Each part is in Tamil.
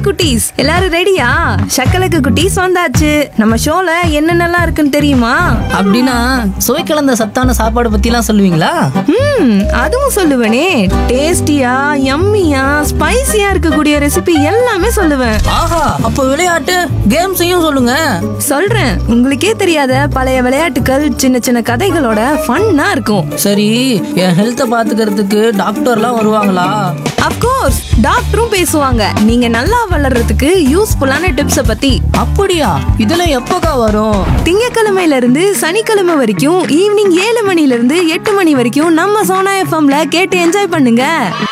ஹாய் குட்டீஸ் எல்லாரும் ரெடியா சக்கலக்கு குட்டீஸ் வந்தாச்சு நம்ம ஷோல என்னென்னலாம் இருக்குன்னு தெரியுமா அப்படின்னா சுவை கலந்த சத்தான சாப்பாடு பத்திலாம் சொல்லுவீங்களா ம் அதுவும் சொல்லுவேனே டேஸ்டியா யம்மியா ஸ்பைசியா இருக்கக்கூடிய ரெசிபி எல்லாமே சொல்லுவேன் ஆஹா அப்போ விளையாட்டு கேம்ஸையும் சொல்லுங்க சொல்றேன் உங்களுக்கே தெரியாத பழைய விளையாட்டுகள் சின்ன சின்ன கதைகளோட ஃபன்னா இருக்கும் சரி என் ஹெல்த்தை பாத்துக்கிறதுக்கு டாக்டர்லாம் வருவாங்களா அப்கோர்ஸ் டாக்டரும் பேசுவாங்க நீங்க நல்லா வளர்றதுக்கு யூஸ்ஃபுல்லான டிப்ஸை பத்தி அப்படியா இதெல்லாம் எப்போக்கா வரும் திங்கக்கிழமையில இருந்து சனிக்கிழமை வரைக்கும் ஈவினிங் ஏழு மணில இருந்து எட்டு மணி வரைக்கும் நம்ம சோனா எஃப்எம்ல கேட்டு என்ஜாய் பண்ணுங்க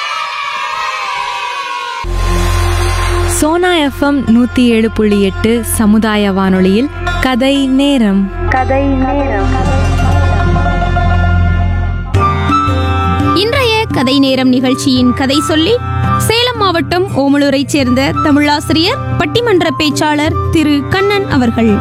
சோனா எஃப்எம் நூத்தி ஏழு புள்ளி எட்டு சமுதாய வானொலியில் கதை நேரம் இன்றைய கதை நேரம் நிகழ்ச்சியின் கதை சொல்லி சேலம் மாவட்டம் ஓமலூரைச் சேர்ந்த தமிழாசிரியர் பட்டிமன்ற பேச்சாளர் திரு கண்ணன் அவர்கள்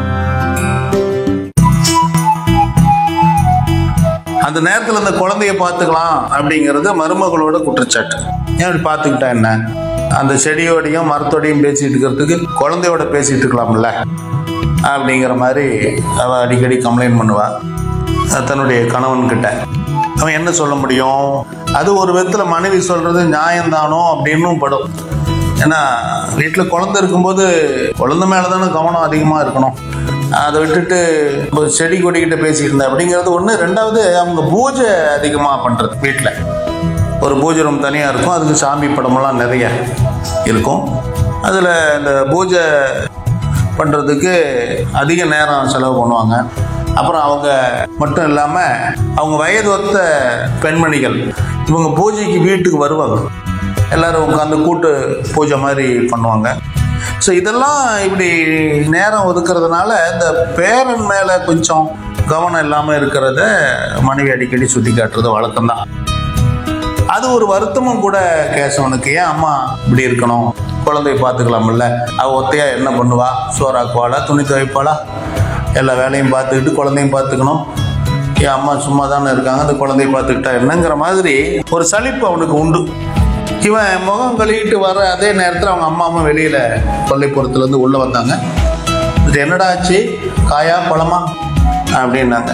அந்த நேரத்தில் அந்த குழந்தைய பார்த்துக்கலாம் அப்படிங்கிறது மருமகளோட குற்றச்சாட்டு ஏன் அப்படி பார்த்துக்கிட்டா என்ன அந்த செடியோடையும் மரத்தோடையும் பேசிட்டு இருக்கிறதுக்கு குழந்தையோட பேசிட்டு இருக்கலாம்ல அப்படிங்கிற மாதிரி அவள் அடிக்கடி கம்ப்ளைண்ட் பண்ணுவாள் தன்னுடைய கணவன்கிட்ட அவன் என்ன சொல்ல முடியும் அது ஒரு விதத்தில் மனைவி சொல்கிறது நியாயம்தானோ அப்படின்னும் படும் ஏன்னா வீட்டில் குழந்தை இருக்கும்போது குழந்தை மேலே தானே கவனம் அதிகமாக இருக்கணும் அதை விட்டுட்டு இப்போ செடி கொடிக்கிட்ட பேசிட்டு இருந்தேன் அப்படிங்கிறது ஒன்று ரெண்டாவது அவங்க பூஜை அதிகமாக பண்ணுறது வீட்டில் ஒரு பூஜை ரூம் தனியாக இருக்கும் அதுக்கு சாமி படமெல்லாம் நிறைய இருக்கும் அதில் இந்த பூஜை பண்ணுறதுக்கு அதிக நேரம் செலவு பண்ணுவாங்க அப்புறம் அவங்க மட்டும் இல்லாமல் அவங்க வயது ஒத்த பெண்மணிகள் இவங்க பூஜைக்கு வீட்டுக்கு வருவாங்க எல்லாரும் உட்காந்து கூட்டு பூஜை மாதிரி பண்ணுவாங்க ஸோ இதெல்லாம் இப்படி நேரம் ஒதுக்குறதுனால இந்த பேரன் மேலே கொஞ்சம் கவனம் இல்லாமல் இருக்கிறத மனைவி அடிக்கடி சுட்டி காட்டுறது வழக்கம்தான் அது ஒரு வருத்தமும் கூட கேசவனுக்கு ஏன் அம்மா இப்படி இருக்கணும் குழந்தைய பார்த்துக்கலாம்ல அவ ஒத்தையா என்ன பண்ணுவா சோறாக்குவாளா துணி துவைப்பாளா எல்லா வேலையும் பார்த்துக்கிட்டு குழந்தையும் பார்த்துக்கணும் என் அம்மா சும்மா தானே இருக்காங்க அந்த குழந்தைய பார்த்துக்கிட்டா என்னங்கிற மாதிரி ஒரு சலிப்பு அவனுக்கு உண்டு இவன் முகம் கழுவிட்டு வர அதே நேரத்தில் அவங்க அம்மாவும் வெளியில் கொல்லைப்புறத்துலேருந்து உள்ளே வந்தாங்க இது என்னடா ஆச்சு காயா பழமா அப்படின்னாங்க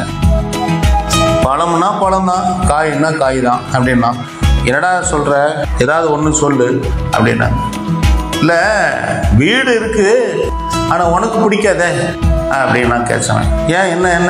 பழம்னா பழம் தான் காய்னா காய் தான் அப்படின்னா என்னடா சொல்ற ஏதாவது ஒன்று சொல்லு அப்படின்னா இல்லை வீடு இருக்கு ஆனால் உனக்கு பிடிக்காதே அப்படின்னா கேட்சவன் ஏன் என்ன என்ன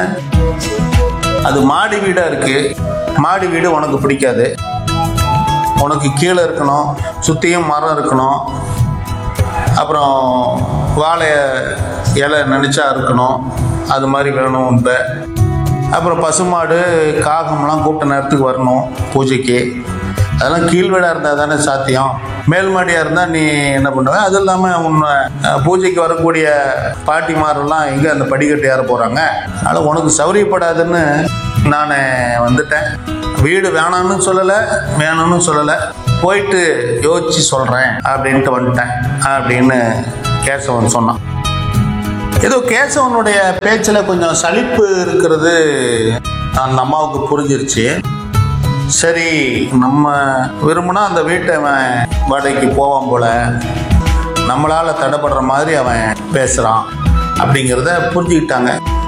அது மாடி வீடாக இருக்கு மாடி வீடு உனக்கு பிடிக்காது உனக்கு கீழே இருக்கணும் சுற்றியும் மரம் இருக்கணும் அப்புறம் வாழை இலை நினச்சா இருக்கணும் அது மாதிரி வேணும் இப்போ அப்புறம் பசுமாடு காகம்லாம் கூப்பிட்ட நேரத்துக்கு வரணும் பூஜைக்கு அதெல்லாம் கீழ் வீடாக இருந்தால் தானே சாத்தியம் மேல் மாடியாக இருந்தால் நீ என்ன பண்ணுவ அது இல்லாமல் உன்னை அஹ், பூஜைக்கு வரக்கூடிய பாட்டிமாரெல்லாம் எங்கே அந்த படிக்கட்டு ஏற போகிறாங்க அதனால் உனக்கு சௌரியப்படாதுன்னு நான் வந்துட்டேன் வீடு வேணாம்னு சொல்லலை வேணும்னு சொல்லலை போயிட்டு யோசிச்சு சொல்கிறேன் அப்படின்ட்டு வந்துட்டேன் அப்படின்னு கேசவன் சொன்னான் ஏதோ கேசவனுடைய பேச்சில் கொஞ்சம் சலிப்பு இருக்கிறது அந்த அம்மாவுக்கு புரிஞ்சிருச்சு சரி நம்ம விரும்பினா அந்த வீட்டை அவன் வாடகைக்கு போவான் போல நம்மளால் தடைப்படுற மாதிரி அவன் பேசுகிறான் அப்படிங்கிறத புரிஞ்சுக்கிட்டாங்க